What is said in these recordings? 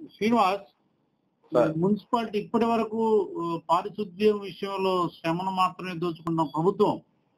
Srinivas sir. Municipality ఇప్పటి వరకు ఆ, పారిశుద్ధ్యం విషయంలో శ్రమను మాత్రమే దోచుకున్న ప్రభుత్వం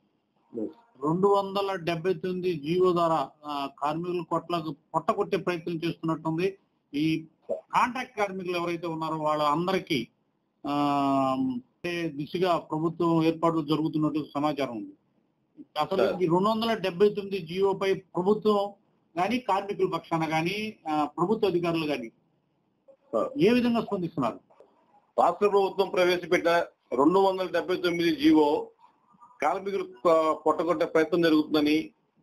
రెండు వందల డెబ్బై తొమ్మిది జీవో ద్వారా ఆ, కార్మికులు కొట్లకు పొట్ట కొట్టే ప్రయత్నం చేస్తున్నట్టుంది ఈ కాంట్రాక్ట్ కార్మికులు ఎవరైతే ఉన్నారో వాళ్ళ అందరికీ ఆ, అంటే దిశగా ప్రభుత్వం ఏర్పాట్లు జరుగుతున్నట్టు సమాచారం ఉంది అసలు సార్. ఈ రెండు వందల డెబ్బై తొమ్మిది జీవోపై ప్రభుత్వం కానీ కార్మికుల పక్షాన కానీ ప్రభుత్వ అధికారులు కానీ సార్. ఏ విధంగా స్పందిస్తున్నారు రాష్ట్ర ప్రభుత్వం ప్రవేశపెట్టిన రెండు వందల డెబ్బై తొమ్మిది జీవో కార్మికులు ఆ, పొట్టగొట్టే ప్రయత్నం జరుగుతుందని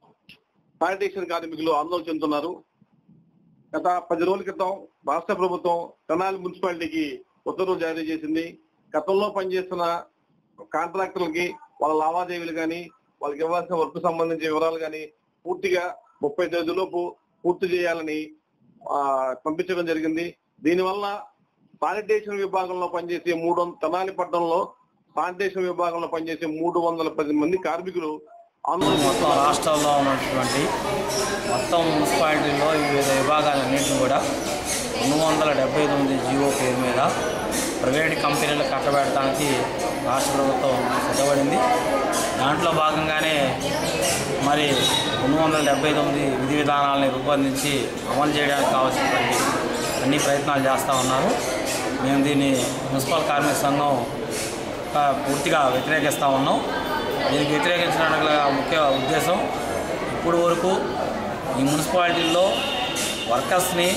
శానిటేషన్ కార్మికులు ఆందోళన చెందుతున్నారు గత పది రోజుల క్రితం రాష్ట్ర ప్రభుత్వం తెనాలి మున్సిపాలిటీకి ఉత్తర్వులు జారీ చేసింది గతంలో పనిచేస్తున్న కాంట్రాక్టర్లకి వాళ్ళ లావాదేవీలు కానీ వాళ్ళకి ఇవ్వాల్సిన వర్క్ సంబంధించిన వివరాలు కానీ పూర్తిగా ముప్పై తేదీలోపు పూర్తి చేయాలని ఆ, పంపించడం జరిగింది దీనివల్ల శానిటేషన్ విభాగంలో పనిచేసే మూడు వంద తెనాలి పట్టణంలో శానిటేషన్ విభాగంలో పనిచేసే మూడు వందల పది మంది కార్మికులు ఆందోళన మొత్తం చేస్తున్నారు. రాష్ట్రంలో ఉన్నటువంటి మొత్తం మున్సిపాలిటీల్లో వివిధ విభాగాలన్నింటినీ కూడా రెండు వందల డెబ్బై తొమ్మిది జీవో పేరు మీద ప్రైవేట్ కంపెనీలు కట్టబెట్టడానికి రాష్ట్ర ప్రభుత్వం సిద్ధపడింది దాంట్లో భాగంగానే మరి రెండు వందల డెబ్బై తొమ్మిది విధి విధానాలని రూపొందించి అమలు చేయడానికి కావాల్సినటువంటి అన్ని ప్రయత్నాలు చేస్తూ ఉన్నారు మేము దీన్ని మున్సిపల్ కార్మిక సంఘం ఆ, పూర్తిగా వ్యతిరేకిస్తూ ఉన్నాం దీనికి వ్యతిరేకించడానికి ముఖ్య ఉద్దేశం ఇప్పుడు వరకు ఈ మున్సిపాలిటీల్లో వర్కర్స్ని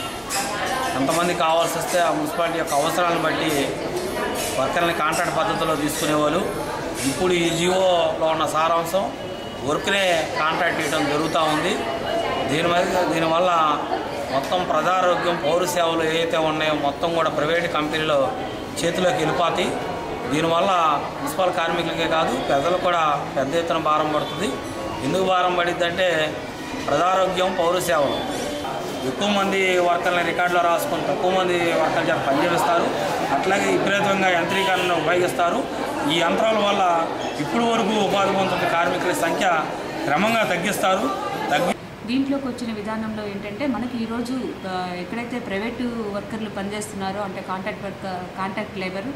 ఎంతమంది కావాల్సి వస్తే ఆ మున్సిపాలిటీ యొక్క అవసరాలను బట్టి వర్కర్ని కాంట్రాక్ట్ పద్ధతిలో తీసుకునేవాళ్ళు ఇప్పుడు ఈ జియోలో ఉన్న సారాంశం వర్క్నే కాంట్రాక్ట్ ఇవ్వడం జరుగుతూ ఉంది దీని మీద దీనివల్ల మొత్తం ప్రజారోగ్యం పౌర సేవలు ఏవైతే ఉన్నాయో మొత్తం కూడా ప్రైవేట్ కంపెనీలో చేతిలోకి వెళ్ళిపోతాయి దీనివల్ల మున్సిపల్ కార్మికులకే కాదు ప్రజలు కూడా పెద్ద ఎత్తున భారం పడుతుంది ఎందుకు భారం పడిద్దంటే ప్రజారోగ్యం పౌర సేవలు ఎక్కువ మంది వర్కర్లని రికార్డులో రాసుకొని తక్కువ మంది వర్కర్ల చేత పనిచేపిస్తారు అట్లాగే విపరీతంగా యంత్రీకరణను ఉపయోగిస్తారు ఈ యంత్రాల వల్ల ఇప్పుడు వరకు ఉపాధి పొందుతున్న కార్మికుల సంఖ్య క్రమంగా తగ్గిస్తారు తగ్గి దీంట్లోకి వచ్చిన విధానంలో ఏంటంటే మనకి ఈరోజు ఆ, ఎక్కడైతే ప్రైవేటు వర్కర్లు పనిచేస్తున్నారో అంటే కాంట్రాక్ట్ వర్క్ కాంట్రాక్ట్ లేబర్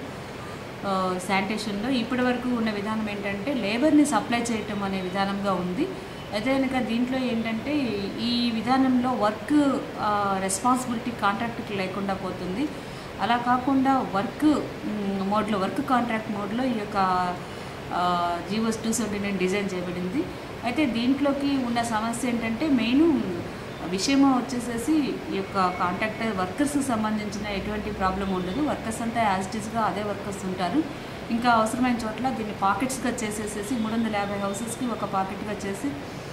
శానిటేషన్లో ఇప్పటి వరకు ఉన్న విధానం ఏంటంటే లేబర్ని సప్లై చేయటం అనే విధానంగా ఉంది అయితే కనుక దీంట్లో ఏంటంటే ఈ విధానంలో వర్క్ రెస్పాన్సిబిలిటీ కాంట్రాక్ట్కి లేకుండా పోతుంది అలా కాకుండా వర్క్ మ్, మోడ్లో వర్క్ కాంట్రాక్ట్ మోడ్లో ఈ యొక్క GOs two seventy nine design చేయబడింది అయితే దీంట్లోకి ఉన్న సమస్య ఏంటంటే మెయిన్ విషయం వచ్చేసేసి ఈ యొక్క కాంట్రాక్టర్ వర్కర్స్కి సంబంధించిన ఎటువంటి ప్రాబ్లం ఉండదు వర్కర్స్ అంతా యాజ్ ఇట్ ఈస్గా అదే వర్కర్స్ ఉంటారు ఇంకా అవసరమైన చోట్ల దీన్ని పాకెట్స్గా చేసేసేసి మూడు వందల యాభై హౌసెస్కి ఒక పాకెట్గా చేసి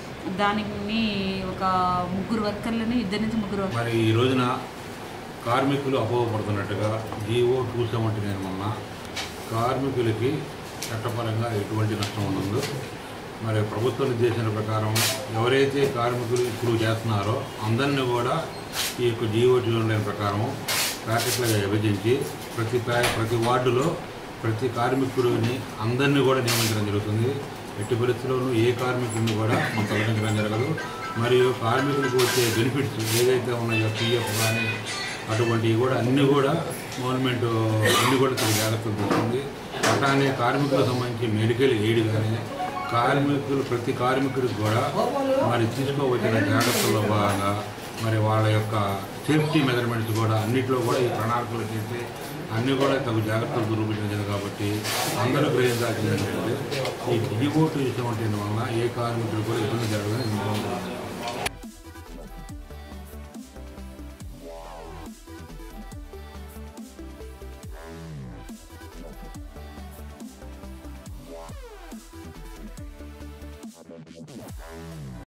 దానిని ఒక ముగ్గురు వర్కర్లని ఇద్దరి నుంచి ముగ్గురు వర్కర్లు మరి ఈ రోజున కార్మికులు అపోహపడుతున్నట్టుగా జీవో టూ సెవెంటీ నైన్ వలన కార్మికులకి చట్టపరంగా ఎటువంటి నష్టం ఉండదు మరి ప్రభుత్వ నిర్దేశన ప్రకారం ఎవరైతే కార్మికులు ఇప్పుడు చేస్తున్నారో అందరినీ కూడా ఈ యొక్క జీవో టూ నైన్ ప్రకారం ప్యాకెట్లుగా విభజించి ప్రతి ప్యా- ప్రతి వార్డులో ప్రతి కార్మికుడిని అందరినీ కూడా నియమించడం జరుగుతుంది ఎట్టి పరిస్థితుల్లోనూ ఏ కార్మికుడిని కూడా మనం తొలగించడం జరగదు మరియు కార్మికులకు వచ్చే బెనిఫిట్స్ ఏదైతే ఉన్నాయో పిఎఫ్ కానీ అటువంటివి కూడా అన్నీ కూడా గవర్నమెంట్ అన్ని కూడా తన జాగ్రత్తలు తీసుకుంది అట్లానే కార్మికులకు సంబంధించి మెడికల్ ఎయిడ్ కానీ కార్మికులు ప్రతి కార్మికుడికి కూడా మరి తీసుకోవచ్చిన జాగ్రత్తల్లో భాగంగా మరి వాళ్ళ యొక్క సేఫ్టీ మెజర్మెంట్స్ కూడా అన్నింటిలో కూడా ఈ ప్రణాళికలు చేసి అన్నీ కూడా తగు జాగ్రత్తలు రూపించింది కాబట్టి అందరూ గ్రహించాల్సింది ఏంటంటే ఈ డివోట్ ఇటువంటి వలన ఏ కార్మికుడు కూడా ఇబ్బంది జరగదని నేను అనుకుంటున్నాను